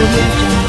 Audio Jungle.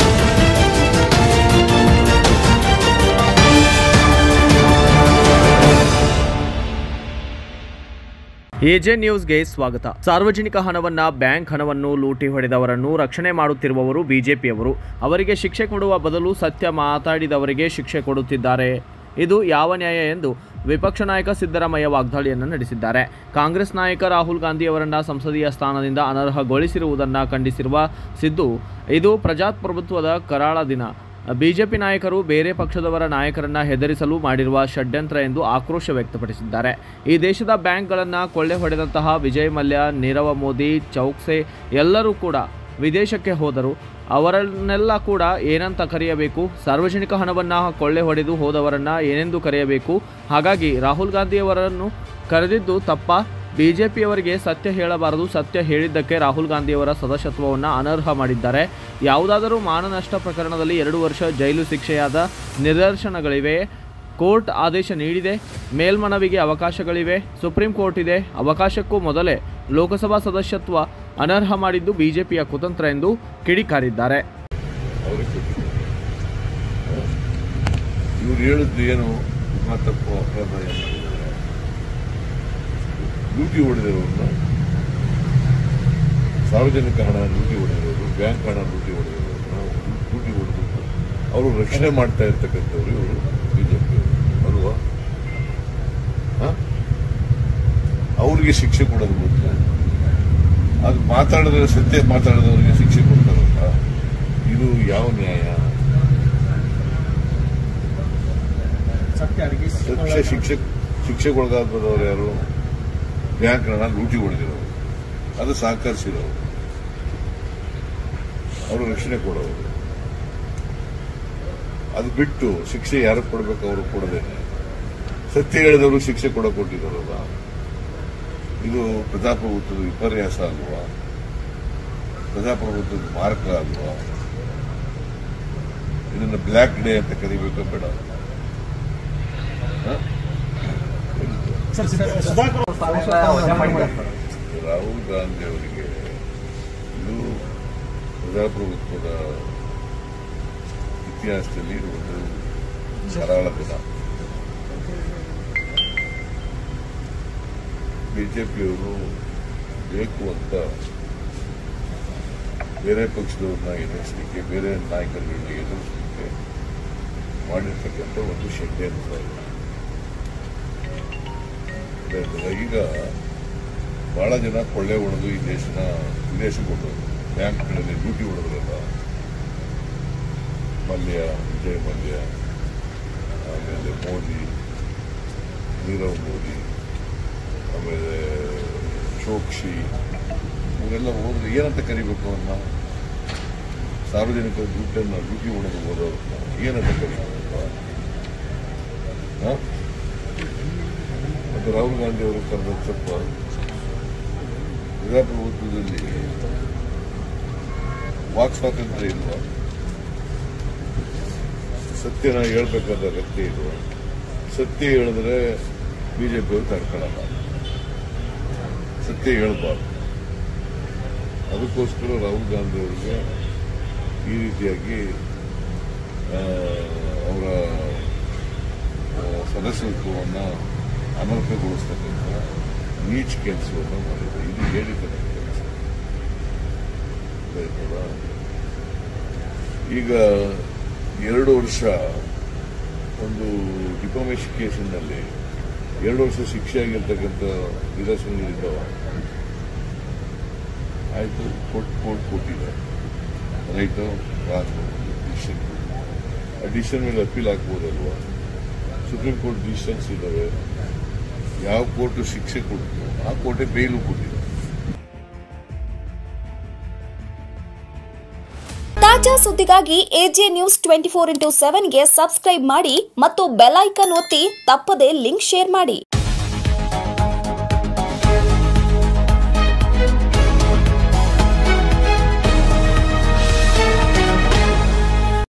AJ ನ್ಯೂಸ್ಗೆ ಸ್ವಾಗತ ಸಾರ್ವಜನಿಕ ಹಣವನ್ನ ಬ್ಯಾಂಕ್ ಹಣವನ್ನು ಲೂಟಿ ಹೊಡೆದವರನ್ನು ರಕ್ಷಣೆ ಮಾಡುತ್ತಿರುವವರು ಬಿಜೆಪಿಯವರು ಅವರಿಗೆ ಶಿಕ್ಷೆ ಕೊಡುವ ಬದಲು ಸತ್ಯ ಮಾತಾಡಿದವರಿಗೆ ಶಿಕ್ಷೆ ಕೊಡುತ್ತಿದ್ದಾರೆ ಇದು ಯಾವ ನ್ಯಾಯ ಎಂದು ವಿಪಕ್ಷ ನಾಯಕ ಸಿದ್ದರಾಮಯ್ಯ ವಾಗ್ದಾಳಿಯನ್ನು ನಡೆಸಿದ್ದಾರೆ ಕಾಂಗ್ರೆಸ್ ನಾಯಕ ರಾಹುಲ್ ಗಾಂಧಿ ಅವರನ್ನ ಸಂಸದೀಯ ಸ್ಥಾನದಿಂದ ಅನರ್ಹಗೊಳಿಸಿರುವುದನ್ನು ಖಂಡಿಸಿರುವ ಸಿದ್ದು ಇದು ಪ್ರಜಾಪ್ರಭುತ್ವದ ಕರಾಳ ದಿನ ಬಿಜೆಪಿ ನಾಯಕರು ಬೇರೆ ಪಕ್ಷದವರ ನಾಯಕರನ್ನ ಹೆದರಿಸಲು ಮಾಡಿರುವ ಷಡ್ಯಂತ್ರ ಎಂದು ಆಕ್ರೋಶ ವ್ಯಕ್ತಪಡಿಸಿದ್ದಾರೆ ಈ ದೇಶದ ಬ್ಯಾಂಕ್ಗಳನ್ನು ಕೊಳ್ಳೆ ಹೊಡೆದಂತಹ ವಿಜಯ್ ಮಲ್ಯ ನೀರವ ಮೋದಿ ಚೌಕ್ಸೆ ಎಲ್ಲರೂ ಕೂಡ ವಿದೇಶಕ್ಕೆ ಹೋದರು ಅವರನ್ನೆಲ್ಲ ಕೂಡ ಏನಂತ ಕರೆಯಬೇಕು ಸಾರ್ವಜನಿಕ ಹಣವನ್ನು ಕೊಳ್ಳೆ ಹೊಡೆದು ಹೋದವರನ್ನ ಏನೆಂದು ಕರೆಯಬೇಕು ಹಾಗಾಗಿ ರಾಹುಲ್ ಗಾಂಧಿಯವರನ್ನು ಕರೆದಿದ್ದು ತಪ್ಪ ಬಿಜೆಪಿಯವರಿಗೆ ಸತ್ಯ ಹೇಳಬಾರದು ಸತ್ಯ ಹೇಳಿದ್ದಕ್ಕೆ ರಾಹುಲ್ ಗಾಂಧಿಯವರ ಸದಸ್ಯತ್ವವನ್ನು ಅನರ್ಹ ಮಾಡಿದ್ದಾರೆ ಯಾವುದಾದರೂ ಮಾನನಷ್ಟ ಪ್ರಕರಣದಲ್ಲಿ ಎರಡು ವರ್ಷ ಜೈಲು ಶಿಕ್ಷೆಯಾದ ನಿದರ್ಶನಗಳಿವೆ ಕೋರ್ಟ್ ಆದೇಶ ನೀಡಿದೆ ಮೇಲ್ಮನವಿಗೆ ಅವಕಾಶಗಳಿವೆ ಸುಪ್ರೀಂ ಕೋರ್ಟ್ ಇದೆ ಅವಕಾಶಕ್ಕೂ ಮೊದಲೇ ಲೋಕಸಭಾ ಸದಸ್ಯತ್ವ ಅನರ್ಹ ಮಾಡಿದ್ದು ಬಿಜೆಪಿಯ ಕುತಂತ್ರ ಎಂದು ಕಿಡಿಕಾರಿದ್ದಾರೆ ಅವ್ರಿಗೆ ಕೊಟ್ಟಿದ್ದಾರೆ ಇವ್ರು ಹೇಳಿದ್ದು ಏನು ಆ ತಪ್ಪು ಅಪರಾಧ ಏನು ಮಾಡಿದ್ದಾರೆ ಲೂಟಿ ಹೊಡೆದಿರೋರನ್ನ ಸಾರ್ವಜನಿಕ ಹಣ ಲೂಟಿ ಹೊಡೆದಿರೋರು ಬ್ಯಾಂಕ್ ಹಣ ಲೂಟಿ ಹೊಡೆದಿರೋರನ್ನ ಲೂಟಿ ಹೊಡೆದು ಅವರು ರಕ್ಷಣೆ ಮಾಡ್ತಾ ಇರ್ತಕ್ಕಂಥವ್ರು ಇವರು ಬಿಜೆಪಿ ಅಲ್ವಾ ಹ? ಅವ್ರಿಗೆ ಶಿಕ್ಷೆ ಕೊಡೋದು ಗೊತ್ತು ಅದು ಮಾತಾಡಿದ್ರೆ ಸತ್ಯ ಮಾತಾಡಿದವರಿಗೆ ಶಿಕ್ಷೆ ಕೊಡ್ತಾರಲ್ಲ ಇದು ಯಾವ ನ್ಯಾಯ ಶಿಕ್ಷೆ ಶಿಕ್ಷೆ ಶಿಕ್ಷೆಗೊಳಗಾದವರು ಯಾರು ಬ್ಯಾಂಕ್ ಹಣ ಲೂಟಿ ಹೊಡೆದಿರೋರು ಅದು ಸಹಕರಿಸಿರೋರು ಅವರು ರಕ್ಷಣೆ ಕೊಡೋರು ಅದು ಬಿಟ್ಟು ಶಿಕ್ಷೆ ಯಾರು ಕೊಡಬೇಕು ಅವರು ಕೊಡದೇನೆ ಸತ್ಯ ಹೇಳಿದವರು ಶಿಕ್ಷೆ ಕೊಡ ಕೊಟ್ಟಿದ್ದಾರಲ್ಲ ಇದು ಪ್ರಜಾಪ್ರಭುತ್ವದ ವಿಪರ್ಯಾಸ ಅಲ್ವಾ ಪ್ರಜಾಪ್ರಭುತ್ವದ ಮಾರ್ಗ ಅಲ್ವಾ ಇದನ್ನ ಬ್ಲ್ಯಾಕ್ ಡೇ ಅಂತ ಕರಿಬೇಕು ಬೇಡ ಹ? ರಾಹುಲ್ ಗಾಂಧಿ ಅವರಿಗೆ ಇದು ಪ್ರಜಾಪ್ರಭುತ್ವದ ಇತಿಹಾಸದಲ್ಲಿ ಇದು ಒಂದು ಕರಾಳ ದಿನ ಬಿಜೆಪಿಯವರು ಬೇಕು ಅಂತ ಬೇರೆ ಪಕ್ಷದವ್ರನ್ನ ಎದುರಿಸಲಿಕ್ಕೆ ಬೇರೆ ನಾಯಕರುಗಳನ್ನ ಎದುರಿಸಲಿಕ್ಕೆ ಮಾಡಿರ್ತಕ್ಕಂಥ ಒಂದು ಷಡ್ಯಂತ್ರ ಇದು. ಅದಾಯ್ತಲ್ಲ, ಈಗ ಬಹಳ ಜನ ಕೊಳ್ಳೆ ಹೊಡೆದು ಈ ದೇಶನ ವಿದೇಶಕ್ಕೆ ಹೊಡೆದು ಬ್ಯಾಂಕ್ಗಳಲ್ಲಿ ಲೂಟಿ ಹೊಡೆದ್ರಲ್ಲ ಮಲ್ಯ ವಿಜಯ್ ಮಲ್ಯ ಆಮೇಲೆ ಮೋದಿ ನೀರವ್ ಮೋದಿ ಆಮೇಲೆ ಚೋಕ್ಷಿ ಇವರೆಲ್ಲ ಹೋದ್ರೆ ಏನಂತ ಕರಿಬೇಕು ಅವನ್ನ ಸಾರ್ವಜನಿಕ ದುಡ್ಡನ್ನು ಲೂಟಿ ಹೊಡೆದು ಹೋದವ್ರನ್ನ ಏನಂತ ಕರಿಬೇಕು ಹ? ಮತ್ತು ರಾಹುಲ್ ಗಾಂಧಿ ಅವರು ಕರೆದ ಸ್ವಲ್ಪ ಪ್ರಜಾಪ್ರಭುತ್ವದಲ್ಲಿ ವಾಕ್ ಸ್ವಾತಂತ್ರ್ಯ ಇಲ್ವಾ ಸತ್ಯನ ಹೇಳ್ಬೇಕಾದ ಅಗತ್ಯ ಇಲ್ವಾ ಸತ್ಯ ಹೇಳಿದ್ರೆ ಬಿಜೆಪಿಯವರು ತಡ್ಕೊಳ್ಳಲ್ಲ ಸತ್ಯ ಹೇಳ್ಬಾರ್ದು ಅದಕ್ಕೋಸ್ಕರ ರಾಹುಲ್ ಗಾಂಧಿ ಅವರಿಗೆ ಈ ರೀತಿಯಾಗಿ ಆ, ಅವರ ಆ, ಸದಸ್ಯತ್ವವನ್ನು ಅನರ್ಹಗೊಳಿಸ್ತಕ್ಕಂಥ ನೀಚ್ ಕೆಲಸವನ್ನು ಮಾಡಿದೆ ಇದು ಹೇಳಿದ ಕೆಲಸ ಆಯ್ತಲ್ಲ? ಈಗ ಎರಡು ವರ್ಷ ಒಂದು ಡಿಫಾಮೇಶನ್ ಕೇಸಿನಲ್ಲಿ ಎರಡು ವರ್ಷ ಶಿಕ್ಷೆ ಆಗಿರ್ತಕ್ಕಂಥ ನಿದರ್ಶನಗಳಿದ್ದಾವ ಆಯ್ತು ಕೋರ್ಟ್ ಕೋರ್ಟ್ ಕೊಟ್ಟಿದೆ ರೈಟು ರಾಂಗ್ ಡಿಸಿಷನ್ ಆ ಡಿಸಿಷನ್ ಮೇಲೆ ಅಪೀಲ್ ಹಾಕ್ಬೋದಲ್ವಾ ಸುಪ್ರೀಂ ಕೋರ್ಟ್ ಡಿಸಿಷನ್ಸ್ ಇದ್ದಾವೆ ಯಾವ ಕೋರ್ಟ್ ಶಿಕ್ಷೆ ಕೊಡ್ತು ಆ ಕೋರ್ಟೇ ಬೇಲು ಕೊಟ್ಟಿದೆ ತಾಜಾ ಸುದ್ದಿಗಾಗಿ AJ news twenty four into ಸೆವೆನ್ಗೆ ಸಬ್ಸ್ಕ್ರೈಬ್ ಮಾಡಿ ಮತ್ತು ಬೆಲ್ ಐಕನ್ ಒತ್ತಿ ತಪ್ಪದೇ ಲಿಂಕ್ ಶೇರ್ ಮಾಡಿ